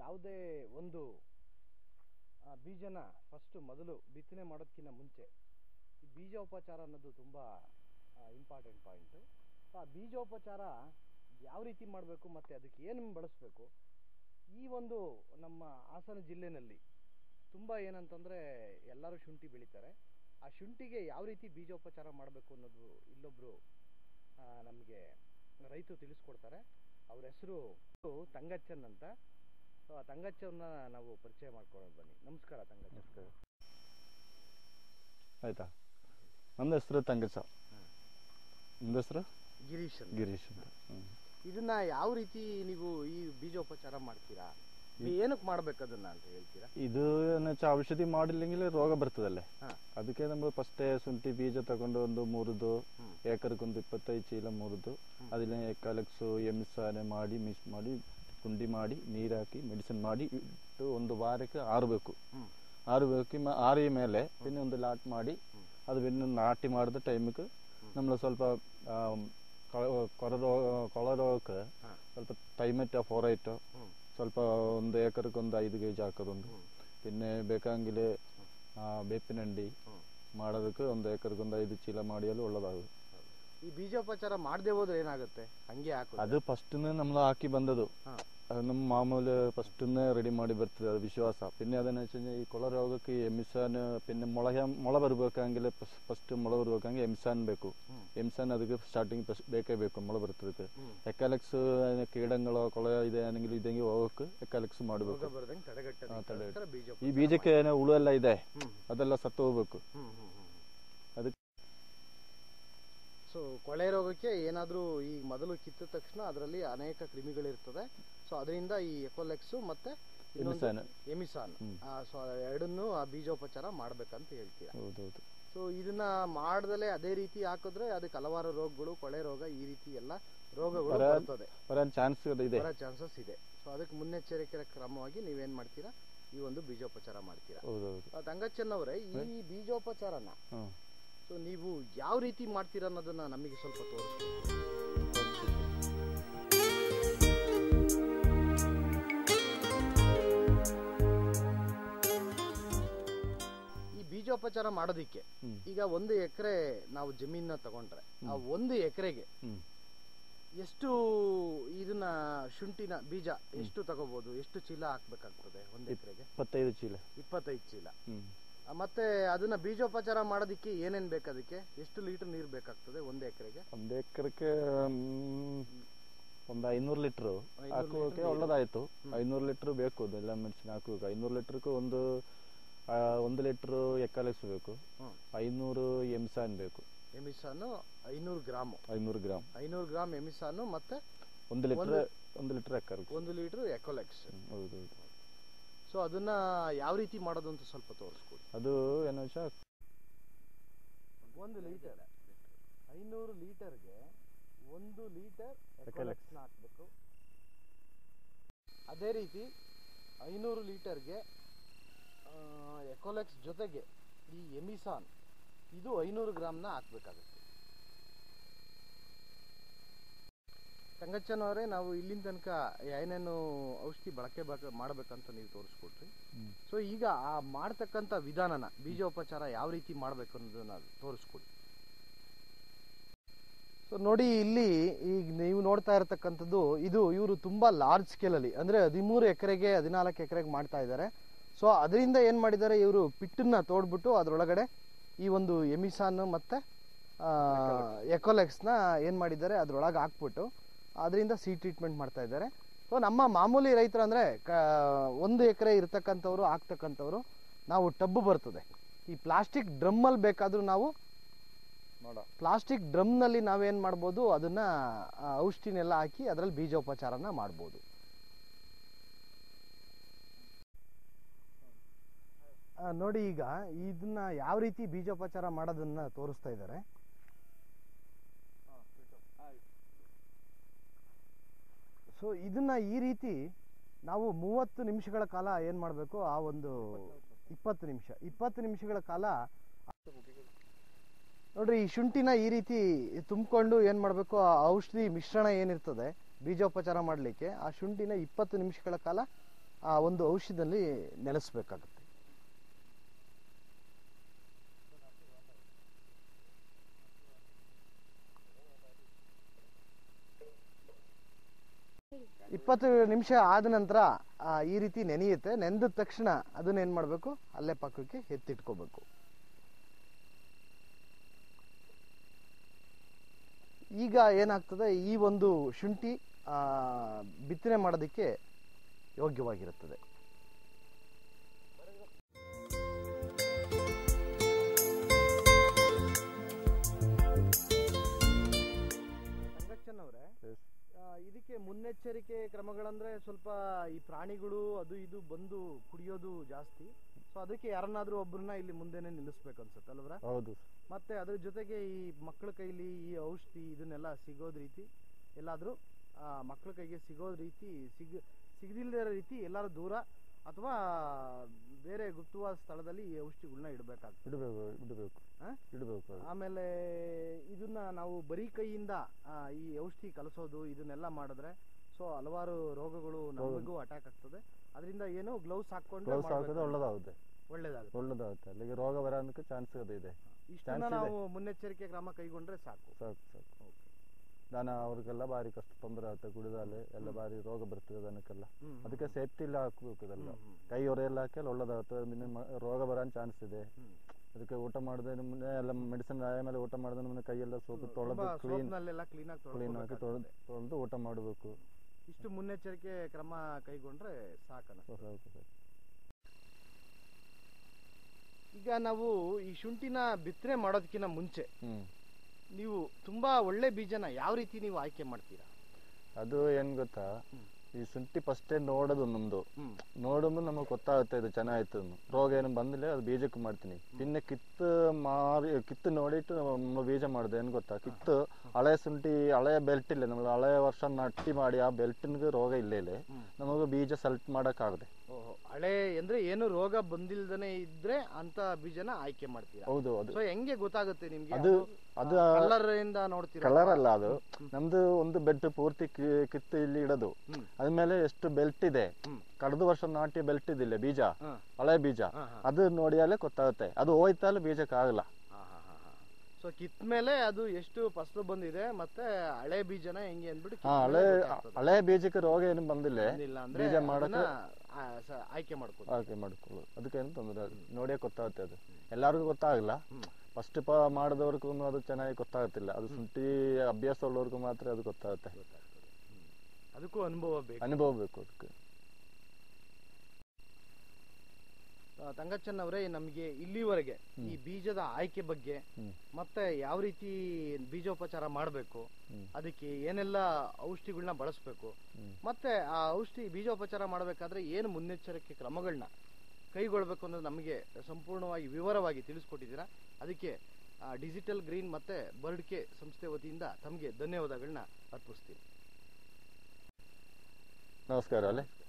ಯಾವುದೇ ಒಂದು ಆ, ಬೀಜನ ಫಸ್ಟು ಮೊದಲು ಬಿತ್ತನೆ ಮಾಡೋದಕ್ಕಿಂತ ಮುಂಚೆ ಈ ಬೀಜೋಪಚಾರ ಅನ್ನೋದು ತುಂಬ ಇಂಪಾರ್ಟೆಂಟ್ ಪಾಯಿಂಟು ಆ ಬೀಜೋಪಚಾರ ಯಾವ ರೀತಿ ಮಾಡಬೇಕು ಮತ್ತು ಅದಕ್ಕೆ ಏನು ಬಳಸಬೇಕು ಈ ಒಂದು ನಮ್ಮ ಹಾಸನ ಜಿಲ್ಲೆನಲ್ಲಿ ತುಂಬ ಏನಂತಂದರೆ ಎಲ್ಲರೂ ಶುಂಠಿ ಬೆಳೀತಾರೆ ಆ ಶುಂಠಿಗೆ ಯಾವ ರೀತಿ ಬೀಜೋಪಚಾರ ಮಾಡಬೇಕು ಅನ್ನೋದು ಇಲ್ಲೊಬ್ಬರು ನಮಗೆ ರೈತರು ತಿಳಿಸ್ಕೊಡ್ತಾರೆ ಅವ್ರ ಹೆಸರು ತಂಗಚ್ಚನ್ ಅಂತ ಸೊ ಆ ತಂಗಚ್ಚನ್ನ ನಾವು ಪರಿಚಯ ಮಾಡ್ಕೊಳ್ಳೋದು ಬನ್ನಿ ನಮಸ್ಕಾರ ತಂಗಚ್ಚ ಆಯ್ತಾ ನನ್ನ ಹೆಸರು ತಂಗಸ ನಿಮ್ದು ಹೆಸರು ಗಿರೀಶ್ ಅಂತ. ಗಿರೀಶ್ ಅಂತ ಹ್ಮ್. ಇದನ್ನ ಯಾವ ರೀತಿ ನೀವು ಈ ಬೀಜೋಪಚಾರ ಮಾಡ್ತೀರಾ ಏನಕ್ಕೆ ಮಾಡ್ಬೇಕು ಅದನ್ನ ಅಂತ ಹೇಳ್ತೀರಾ ಇದು ಏನಚ್ಚ ಔಷಧಿ ಮಾಡಿല്ലെങ്കിൽ ರೋಗ ಬರ್ತದಲ್ಲೇ ಹಾ. ಅದಕ್ಕೆ നമ്മൾ ಫಸ್ಟೇ ಶುಂಠಿ ಬೀಜ ತಗೊಂಡು ಒಂದು ಮುರಿದು ಹ್ಮ್. ಏಕರ್ಕೊಂದು ಇಪ್ಪತ್ತೈದು ಚೀಲ ಮುರಿದು ಹ್ಮ್. ಅದನ್ನ ಎಕಾಲೆಕ್ಸು ಎಮಿಸಾನೆ ಮಾಡಿ ಮಿಕ್ಸ್ ಮಾಡಿ ಕುಂಡಿ ಮಾಡಿ ನೀರು ಹಾಕಿ ಮೆಡಿಸಿನ್ ಮಾಡಿ ಇಟ್ಟು ಒಂದು ವಾರಕ್ಕೆ ಆರಬೇಕು ಹ್ಮ್. ಆರಬೇಕು ಆರಿಯ ಮೇಲೆ പിന്നെ ಒಂದು ಲಾಟ್ ಮಾಡಿ ಹ್ಮ್. ಅದು പിന്നെ ನಾಟಿ ಮಾಡಿದ ಟೈಮಿಗೆ നമ്മൾ ಸ್ವಲ್ಪ ಆಮ್, ಕೊಳ- ಕೊರ ರೋಗ ಕೊಳ ರೋಗಕ್ಕೆ ಹಾ. ಸ್ವಲ್ಪ ಟೈಮೆಟೋ ಫೋರೈಟೋ ಹ್ಮ್. ಸ್ವಲ್ಪ ಒಂದು ಏಕರ್ಗೆ ಒಂದು ಐದು ಕೆ ಜಿ ಹಾಕೋದೊಂದು ಹ್ಮ್. പിന്നെ ಬೇಕಂಗಿല് ಬೇಪಿನಂಡಿ ಹ್ಮ್. ಮಾಡೋದಕ್ಕೆ ಒಂದು ಏಕರ್ಗೆ ಒಂದು ಐದು ಚೀಲ ಮಾಡಿಯಲು ಒಳ್ಳೆದಾಗು ಈ ಬೀಜೋಪಚಾರ ಮಾಡದೆ ಹೋದ್ರೆ ಏನಾಗುತ್ತೆ ಹಂಗೆ ಹಾಕೋದು ಅದು ಫಸ್ಟ್ನೇ നമ്മൾ ಹಾಕಿ ಬಂದದು ಹಾ. ಅದು ನಮ್ಮ ಮಾಮೂಲಿ ಫಸ್ಟ್ನೇ ರೆಡಿ ಮಾಡಿ ಬರ್ತದೆ ಅದು ವಿಶ್ವಾಸ പിന്നെ ಅದನ್ನ വെച്ച് കഴിഞ്ഞാൽ ഈ കൊള രോഗಕ್ಕೆ ಎಮಿಸಾನ್ പിന്നെ ಮೊಳ ಮೊಳ ಬರ್ಬೇಕಂಗಿಲ್ಲ ಫಸ್ಟ್ ಮೊಳ ಬರ್ಬೇಕಂಗೆ ಎಮಿಸಾನ್ ಬೇಕು ಹ್ಮ್. ಎಮಿಸಾನ್ ಅದಕ್ಕೆ ಸ್ಟಾರ್ಟಿಂಗ್ ಬೇಕೇ ಬೇಕು ಮೊಳ ಬರ್ತದಕ್ಕೆ ಹ್ಮ್. ಎಕಾಲೆಕ್ಸ್ ಕೀಡಗಳು ಕೊಳ ಇದೆ ಆನೆങ്കിൽ ಇದಂಗೆ ಹೋಗಕ್ಕೆ ಎಕಾಲೆಕ್ಸ್ ರೋಗ ಮಾಡಬೇಕು ಬರ್ದಂಗೆ ತಡೆಗಟ್ಟೋದಕ್ಕೋಸ್ಕರ ಹಾ, ತಡೆಗಟ್ಟು. ಬೀಜೋಪಚಾರ ಈ ಬೀಜಕ್ಕೆ ಏನೋ ಹುಳು ಎಲ್ಲ ಇದೆ ಹ್ಮ್. ಅದೆಲ್ಲ ಸತ್ತು ಹೋಗ್ಬೇಕು ಹ್ಮ್, ಹ್ಮ್, ಹ್ಮ್. ಅದಕ್ಕೆ ಸೊ ಕೊಳೆ ರೋಗಕ್ಕೆ ಏನಾದರೂ ಈ ಮೊದಲು ಕಿತ್ತ ತಕ್ಷಣ ಅದರಲ್ಲಿ ಅನೇಕ ಕ್ರಿಮಿಗಳಿರ್ತದೆ ಸೊ ಅದರಿಂದ ಈ ಎಕೋಲೆಕ್ಸು ಮತ್ತೆ ಇನ್ನೊಂದು ಎಮಿಸಾನ್ ಎಮಿಸಾನ್ ಹ್ಮ್. ಸೊ ಎರಡನ್ನೂ ಆ ಬೀಜೋಪಚಾರ ಮಾಡ್ಬೇಕಂತ ಹೇಳ್ತೀರಾ ಹೌದೌದು ಸೊ ಇದನ್ನ ಮಾಡ್ದಲೆ ಅದೇ ರೀತಿ ಹಾಕಿದ್ರೆ ಅದಕ್ಕೆ ಹಲವಾರು ರೋಗಗಳು ಕೊಳೆ ರೋಗ ಈ ರೀತಿ ಎಲ್ಲ ರೋಗಗಳು ಬರ- ಬರ್ತದೆ ಬರೋ ಚಾನ್ಸ್ ಇದೆ ಬರೋ ಚಾನ್ಸಸ್ ಇದೆ ಸೊ ಅದಕ್ಕೆ ಮುನ್ನೆಚ್ಚರಿಕೆ ಕ್ರಮವಾಗಿ ನೀವೇನ್ ಮಾಡ್ತೀರಾ ಈ ಒಂದು ಬೀಜೋಪಚಾರ ಮಾಡ್ತೀರಾ ಹೌದೌದು ಆ, ತಂಗಚ್ಚನ್ ಅವರೇ ಈ ಬೀಜೋಪಚಾರನ ಹ್ಮ್ ಸೊ ನೀವು ಯಾವ ರೀತಿ ಮಾಡ್ತೀರಾ ಅನ್ನೋದನ್ನ ನಮಗೆ ಸ್ವಲ್ಪ ತೋರಿಸ್ತೀವಿ ಈ ಬೀಜೋಪಚಾರ ಮಾಡೋದಿಕ್ಕೆ ಹ್ಮ್. ಈಗ ಒಂದು ಎಕರೆ ನಾವು ಜಮೀನ ತಗೊಂಡ್ರೆ ಆ ಒಂದು ಎಕರೆಗೆ ಹ್ಮ್ ಎಷ್ಟು ಇದನ್ನ ಶುಂಠಿನ ಬೀಜ ಎಷ್ಟು ತಗೋಬಹುದು ಎಷ್ಟು ಚೀಲ ಹಾಕ್ಬೇಕಾಗ್ತದೆ ಒಂದು ಎಕರೆಗೆ ಇಪ್ಪತ್ತೈದು ಚೀಲ ಇಪ್ಪತ್ತೈದು ಚೀಲ ಹ್ಮ್ ಆ, ಮತ್ತೆ ಅದನ್ನ ಬೀಜೋಪಚಾರ ಮಾಡೋದಿಕ್ಕೆ ಏನೇನ್ ಬೇಕು ಅದಕ್ಕೆ ಎಷ್ಟು ಲೀಟರ್ ನೀರು ಬೇಕಾಗ್ತದೆ ಒಂದು ಎಕರೆಗೆ ಒಂದು ಎಕರೆಗೆ ಒಂದು ಐನೂರು ಲೀಟ್ರು ಐನೂರು ಹಾಕುವಕ್ಕೆ ಲೀಟ್ರ್ ಒಳ್ಳೇದಾಯ್ತು ಹ್ಮ್. ಐನೂರು ಲೀಟ್ರ್ ಬೇಕು ಅದೆಲ್ಲ ಮೆಣಸಿನ ಹಾಕುವಾಗ ಐನೂರು ಲೀಟ್ರಿಗೆ ಒಂದು ಆ, ಒಂದು ಲೀಟ್ರು ಎಕ್ಕಾಲೆಕ್ಸ್ ಬೇಕು ಹ್ಮ್. ಐನೂರು ಎಮ್ಸಾನ್ ಬೇಕು ಎಮಿಸಾನು ಐನೂರು ಗ್ರಾಮ್ ಐನೂರು ಗ್ರಾಮ್ ಐನೂರು ಗ್ರಾಮ್ ಎಮಿಸಾನು ಮತ್ತೆ ಒಂದು ಲೀಟ್ರ್ ಒಂದು- ಒಂದು ಲೀಟ್ರ್ ಎಕ್ಕರ್ಗೆ ಒಂದು ಲೀಟರ್ ಎಕೋಲೆಕ್ಸ್ ಹೌದು ಹೌದು ಸೊ ಅದನ್ನ ಯಾವ ರೀತಿ ಮಾಡೋದು ಅಂತ ಸ್ವಲ್ಪ ತೋರಿಸ್ಕೊಡಿ ಅದು ಏನೋ ವೆಚ್ಚ ಒಂದು ಲೀಟರ್ ಐನೂರು ಲೀಟರ್ಗೆ ಒಂದು ಲೀಟರ್ Ecolox. ಎಕೋಲೆಕ್ಸ್ನ ಹಾಕ್ಬೇಕು ಅದೇ ರೀತಿ ಐನೂರು ಲೀಟರ್ಗೆ ಎಕೋಲೆಕ್ಸ್ ಜೊತೆಗೆ ಈ ಎಮಿಸಾನ್ ಇದು ಐನೂರು ಗ್ರಾಮ್ನ ಹಾಕ್ಬೇಕಾಗುತ್ತೆ ತಂಗಚ್ಚನವರೇ ನಾವು ಇಲ್ಲಿನ ತನಕ ಏನೇನು ಔಷಧಿ ಬಳಕೆ ಬಕ- ಮಾಡ್ಬೇಕಂತ ನೀವು ತೋರಿಸ್ಕೊಟ್ರಿ ಹ್ಮ್. ಸೊ ಈಗ ಆ ಮಾಡ್ತಕ್ಕಂಥ ವಿಧಾನನ ಬೀಜೋಪಚಾರ ಯಾವ ರೀತಿ ಮಾಡಬೇಕು ಅನ್ನೋದನ್ನ ತೋರಿಸ್ಕೊಡಿ ಸೊ ನೋಡಿ ಇಲ್ಲಿ ಈಗ ನೀವು ನೋಡ್ತಾ ಇರತಕ್ಕಂಥದ್ದು ಇದು ಇವರು ತುಂಬಾ ಲಾರ್ಜ್ ಸ್ಕೇಲಲ್ಲಿ ಅಂದ್ರೆ ಹದಿಮೂರು ಎಕರೆಗೆ ಹದಿನಾಲ್ಕು ಎಕರೆಗೆ ಮಾಡ್ತಾ ಇದ್ದಾರೆ ಸೊ ಅದರಿಂದ ಏನು ಮಾಡಿದ್ದಾರೆ ಇವರು ಪಿಟ್ಟನ್ನ ತೋಡ್ಬಿಟ್ಟು ಅದರೊಳಗಡೆ ಈ ಒಂದು ಎಮಿಸಾನ್ ಮತ್ತೆ ಎಕೋಲೆಕ್ಸ್ನ ಏನು ಮಾಡಿದ್ದಾರೆ ಅದ್ರೊಳಗೆ ಹಾಕ್ಬಿಟ್ಟು ಅದರಿಂದ ಸೀ ಟ್ರೀಟ್ಮೆಂಟ್ ಮಾಡ್ತಾ ಇದ್ದಾರೆ ಸೊ ನಮ್ಮ ಮಾಮೂಲಿ ರೈತರು ಅಂದರೆ ಕ ಒಂದು ಎಕರೆ ಇರ್ತಕ್ಕಂಥವ್ರು ಹಾಕ್ತಕ್ಕಂಥವ್ರು ನಾವು ಟಬ್ ಬರ್ತದೆ ಈ ಪ್ಲಾಸ್ಟಿಕ್ ಡ್ರಮ್ಮಲ್ಲಿ ಬೇಕಾದರೂ ನಾವು ನೋಡ ಪ್ಲಾಸ್ಟಿಕ್ ಡ್ರಮ್ನಲ್ಲಿ ನಾವೇನು ಮಾಡ್ಬೋದು ಅದನ್ನ ಆ, ಔಷಧಿನೆಲ್ಲ ಹಾಕಿ ಅದರಲ್ಲಿ ಬೀಜೋಪಚಾರನ ಮಾಡ್ಬೋದು ಆ, ನೋಡಿ ಈಗ ಇದನ್ನ ಯಾವ ರೀತಿ ಬೀಜೋಪಚಾರ ಮಾಡೋದನ್ನ ತೋರಿಸ್ತಾ ಇದ್ದಾರೆ ಸೊ ಇದನ್ನ ಈ ರೀತಿ ನಾವು ಮೂವತ್ತು ನಿಮಿಷಗಳ ಕಾಲ ಏನು ಮಾಡಬೇಕು ಆ ಒಂದು ಇಪ್ಪತ್ತು ನಿಮಿಷ ಇಪ್ಪತ್ತು ನಿಮಿಷಗಳ ಕಾಲ ನೋಡ್ರಿ ಈ ಶುಂಠಿನ ಈ ರೀತಿ ತುಂಬಿಕೊಂಡು ಏನು ಮಾಡಬೇಕು ಆ ಔಷಧಿ ಮಿಶ್ರಣ ಏನಿರ್ತದೆ ಬೀಜೋಪಚಾರ ಮಾಡಲಿಕ್ಕೆ ಆ ಶುಂಠಿನ ಇಪ್ಪತ್ತು ನಿಮಿಷಗಳ ಕಾಲ ಆ ಒಂದು ಔಷಧದಲ್ಲಿ ನೆಲೆಸಬೇಕಾಗುತ್ತೆ ಇಪ್ಪತ್ತು ನಿಮಿಷ ಆದ ನಂತರ ಆ, ಈ ರೀತಿ ನೆನೆಯುತ್ತೆ ನೆಂದ ತಕ್ಷಣ ಅದನ್ನ ಏನು ಮಾಡಬೇಕು ಅಲ್ಲೇ ಪಕ್ಕಕ್ಕೆ ಎತ್ತಿಟ್ಕೋಬೇಕು ಈಗ ಏನಾಗ್ತದೆ ಈ ಒಂದು ಶುಂಠಿ ಆ, ಬಿತ್ತನೆ ಮಾಡೋದಕ್ಕೆ ಯೋಗ್ಯವಾಗಿರುತ್ತದೆ ಸಂಗಚ್ಚನವ್ರೆ Yes. ಆ, ಇದಕ್ಕೆ ಮುನ್ನೆಚ್ಚರಿಕೆ ಕ್ರಮಗಳಂದ್ರೆ ಸ್ವಲ್ಪ ಈ ಪ್ರಾಣಿಗಳು ಅದು ಇದು ಬಂದು ಕುಡಿಯೋದು ಜಾಸ್ತಿ ಸೊ ಅದಕ್ಕೆ ಯಾರನ್ನಾದ್ರೂ ಒಬ್ಬರನ್ನ ಇಲ್ಲಿ ಮುಂದೆನೆ ನಿಲ್ಲಿಸ್ಬೇಕು ಅನ್ಸುತ್ತೆ ಅಲ್ವರ ಹೌದು ಮತ್ತೆ ಅದ್ರ ಜೊತೆಗೆ ಈ ಮಕ್ಕಳ ಕೈಲಿ ಈ ಔಷಧಿ ಇದನ್ನೆಲ್ಲ ಸಿಗೋದ್ ರೀತಿ ಎಲ್ಲಾದ್ರೂ ಆ, ಮಕ್ಕಳ ಕೈಗೆ ಸಿಗೋದ್ ರೀತಿ ಸಿಗ ಸಿಗದಿಲ್ಲದ ರೀತಿ ಎಲ್ಲಾರು ದೂರ ಅಥವಾ ಬೇರೆ ಗುಪ್ತವಾದ ಸ್ಥಳದಲ್ಲಿ ಈ ಔಷಧಿಗಳನ್ನ ಇಡಬೇಕಾಗ್ತದೆ ಇಡಬೇಕು ಇಡಬೇಕು ಆ? ಇಡಬೇಕು ಅದು ಆಮೇಲೆ ಇದನ್ನ ನಾವು ಬರೀ ಕೈಯಿಂದ ಆ, ಈ ಔಷಧಿ ಕಲಸೋದು ಇದನ್ನೆಲ್ಲ ಮಾಡಿದ್ರೆ ಸೊ ಹಲವಾರು ರೋಗಗಳು ನಮಗೂ ಅಟ್ಯಾಕ್ ಆಗ್ತದೆ ಅದರಿಂದ ಏನು ಗ್ಲೌಸ್ ಹಾಕೊಂಡು ಗ್ಲೌಸ್ ಹಾಕಿದ್ರೆ ಒಳ್ಳೇದಾಗುತ್ತೆ ಒಳ್ಳೇದಾಗುತ್ತೆ ಒಳ್ಳೇದಾಗುತ್ತೆ ಅಲ್ಲಿಗೆ ರೋಗ ಬರೋದಕ್ಕೆ ಚಾನ್ಸ್ ಅದು ಇದೆ ಇಷ್ಟನ್ನ chance ಇದೆ. ನಾವು ಮುನ್ನೆಚ್ಚರಿಕೆ ಕ್ರಮ ಕೈಗೊಂಡ್ರೆ ಸಾಕು ಸಾಕು ಸಾಕು ದನ ಅವ್ರಿಗೆಲ್ಲ ಭಾರಿ ಕಷ್ಟ ತೊಂದರೆ ಆಗುತ್ತೆ ಕುಡಿದಾಲೆ ಎಲ್ಲ ಭಾರಿ ರೋಗ ಬರ್ತದೆ ದನಕ್ಕೆಲ್ಲ ಹ್ಮ್, ಹ್ಮ್, ಅದಕ್ಕೆ ಸೇಫ್ಟಿ ಇಲ್ಲ ಹಾಕ್ಬೇಕು ಇದೆಲ್ಲ ಹ್ಮ್, ಹ್ಮ್, ಕೈ ಒರೆಯೆಲ್ಲ ಹಾಕಿ ಒಳ್ಳೇದಾಗುತ್ತೆ ಅದನ್ನ ಮ- ರೋಗ ಬರೋ ಚಾನ್ಸ್ ಇದೆ ಹ್ಮ್. ಅದಕ್ಕೆ ಊಟ ಮಾಡಿದ್ರೆ ಮುನ್ನೆ ಎಲ್ಲ ಮೆಡಿಸಿನ್ ಆಮೇಲೆ ಊಟ ಮಾಡಿದ್ರೆ ಮುನ್ನೆ ಕೈಯೆಲ್ಲ ಸೋಪು ತೊಳೆದು ತುಂಬಾ ಕ್ಲೀನ್ ಸೋಪ್ನಲ್ಲೆಲ್ಲ ಕ್ಲೀನ್ ಆಗಿ ಕ್ಲೀನ್ ಹಾಕಿ ತೊಳೆದು ತೊಳ್ಕೊಬೇಕಾಗ್ತದೆ. ತೊಳೆದು ಊಟ ಮಾಡಬೇಕು ಇಷ್ಟು ಮುನ್ನೆಚ್ಚರಿಕೆ ಕ್ರಮ ಕೈಗೊಂಡ್ರೆ ಸಾಕನ ಈಗ ನಾವು ಈ ಶುಂಠಿನ ಬಿತ್ತನೆ ಮಾಡೋದಕ್ಕಿಂತ ಮುಂಚೆ ಹ್ಮ್ ನೀವು ತುಂಬಾ ಒಳ್ಳೆ ಬೀಜನ ಯಾವ ರೀತಿ ನೀವು ಆಯ್ಕೆ ಮಾಡ್ತೀರಾ ಅದು ಏನ್ ಗೊತ್ತಾ ಹ್ಮ್. ಈ ಶುಂಠಿ ಫಸ್ಟೇ ನೋಡೋದು ನಮ್ದು ಹ್ಮ್ ನೋಡುമ്പോൾ ನಮಗೆ ಗೊತ್ತಾಗುತ್ತೆ ಇದು ಚೆನ್ನಾಯ್ತು ಅಂತ. ರೋಗ ಏನು ಬಂದಿಲ್ಲ ಅದು ಬೀಜಕ್ಕೆ ಮಾಡ್ತೀನಿ പിന്നെ ಕಿತ್ತು ಮಾರಿ ಕಿತ್ತು ನೋಡಿಟ್ಟು നമ്മൾ ಬೀಜ ಮಾಡುದು ಏನು ಗೊತ್ತಾ ಕಿತ್ತು ಹಳೆ ಶುಂಠಿ ಹಳೆಯ ಬೆಲ್ಟ್ ಇಲ್ಲ നമ്മൾ ಹಳೆಯ ವರ್ಷ ನಟ್ಟಿ ಮಾಡಿ ಆ ಬೆಲ್ಟಿನ್ಗೆ ರೋಗ ಇಲ್ಲ ಇಲ್ಲಿ ಹ್ಮ್. ನಮಗೆ ಬೀಜ ಸೆಲೆಕ್ಟ್ ಮಾಡೋಕ್ಕಾಗದೆ ಓಹೋ ಹಳೆ ಅಂದ್ರೆ ಏನು ರೋಗ ಬಂದಿಲ್ದನೆ ಇದ್ರೆ ಅಂತ ಬೀಜನ ಆಯ್ಕೆ ಮಾಡ್ತೀರಾ ಹೌದು ಅದು ಸೊ ಹೆಂಗೆ ಗೊತ್ತಾಗುತ್ತೆ ನಿಮ್ಗೆ ಅದು ಅದು ಕಲರ್ ಇಂದ ನೋಡ್ತೀರಾ ಕಲರ್ ಅಲ್ಲ ಅದು ನಮ್ದು ಒಂದು ಬೆಡ್ ಪೂರ್ತಿ ಕಿ- ಕಿತ್ತು ಇಲ್ಲಿ ಇಡೋದು ಹ್ಮ್. ಅದ್ಮೇಲೆ ಎಷ್ಟು ಬೆಲ್ಟ್ ಇದೆ ಹ್ಮ್. ಕಳೆದ ವರ್ಷ ನಾಟಿ ಬೆಲ್ಟ್ ಇದಿಲ್ಲ ಬೀಜ ಹಾ. ಹಳೆ ಬೀಜ ಹಾ, ಹಾ. ಅದು ನೋಡಿಯಾಲೆ ಗೊತ್ತಾಗುತ್ತೆ ಅದು ಹೋಯ್ತಲ್ಲ ಬೀಜಕ್ಕಾಗಲ್ಲ ಸೊ ಕಿತ್ ಮೇಲೆ ಅದು ಎಷ್ಟು ಫಸಲು ಬಂದಿದೆ ಮತ್ತೆ ಹಳೆ ಬೀಜನ ಹೆಂಗೆ ಅಂದ್ಬಿಟ್ಟು ಹಾ ಕಿತ್ ಹಳೆ ಮೇಲೆ ಗೊತ್ತಾಗ್ತದೆ. ಹಳೆ ಬೀಜಕ್ಕೆ ರೋಗ ಏನು ಬಂದಿಲ್ಲ ಬಂದಿಲ್ಲ ಅಂದ್ರೆ ಬೀಜ ಮಾಡಕ್ಕೆ ಅದನ್ನ, ಆ, ಸ- ಆಯ್ಕೆ ಮಾಡ್ಕೊಳ್ಳಿ ಹಾಗೆ ಮಾಡ್ಕೊಳ್ಳೋದು ಅದಕ್ಕೇನು ತೊಂದರೆ ಅದು ನೋಡಿಯೇ ಗೊತ್ತಾಗುತ್ತೆ ಅದು ಎಲ್ಲರಿಗೂ ಗೊತ್ತಾಗಲ್ಲ ಹ್ಮ್. ಫಸ್ಟ್ ಪ ಮಾಡಿದವ್ರಿಗೂ ಅದು ಚೆನ್ನಾಗಿ ಗೊತ್ತಾಗುತ್ತಿಲ್ಲ ಅದು ಶುಂಠಿ ಅಭ್ಯಾಸ ಉಳ್ಳವ್ರಿಗೂ ಮಾತ್ರ ಅದು ಗೊತ್ತಾಗುತ್ತೆ ಗೊತ್ತಾಗ್ತದೆ. ಹ್ಮ್. ಅದಕ್ಕೂ ಅನುಭವ ಬೇಕು ಅನುಭವ ಬೇಕು ಅದಕ್ಕೆ ಆ, ತಂಗಚ್ಚನ್ ಅವರೇ ನಮಗೆ ಇಲ್ಲಿವರೆಗೆ ಈ ಬೀಜದ ಆಯ್ಕೆ ಬಗ್ಗೆ ಹ್ಮ್. ಮತ್ತೆ ಯಾವ ರೀತಿ ಬೀಜೋಪಚಾರ ಮಾಡಬೇಕು ಹ್ಮ್. ಅದಕ್ಕೆ ಏನೆಲ್ಲ ಔಷಧಿಗಳನ್ನ ಬಳಸಬೇಕು ಹ್ಮ್. ಮತ್ತೆ ಆ ಔಷಧಿ ಬೀಜೋಪಚಾರ ಮಾಡಬೇಕಾದ್ರೆ ಏನು ಮುನ್ನೆಚ್ಚರಿಕೆ ಕ್ರಮಗಳನ್ನ ಕೈಗೊಳ್ಬೇಕು ಅನ್ನೋದು ನಮಗೆ ಸಂಪೂರ್ಣವಾಗಿ ವಿವರವಾಗಿ ತಿಳಿಸ್ಕೊಟ್ಟಿದ್ದೀರಾ ಅದಕ್ಕೆ ಡಿಜಿಟಲ್ ಗ್ರೀನ್ ಮತ್ತೆ ಬರ್ಡ್ ಕೆ ಸಂಸ್ಥೆ ವತಿಯಿಂದ ತಮಗೆ ಧನ್ಯವಾದಗಳನ್ನ ಅರ್ಪಿಸ್ತೀನಿ ನಮಸ್ಕಾರ ಅಲ್ಲೇ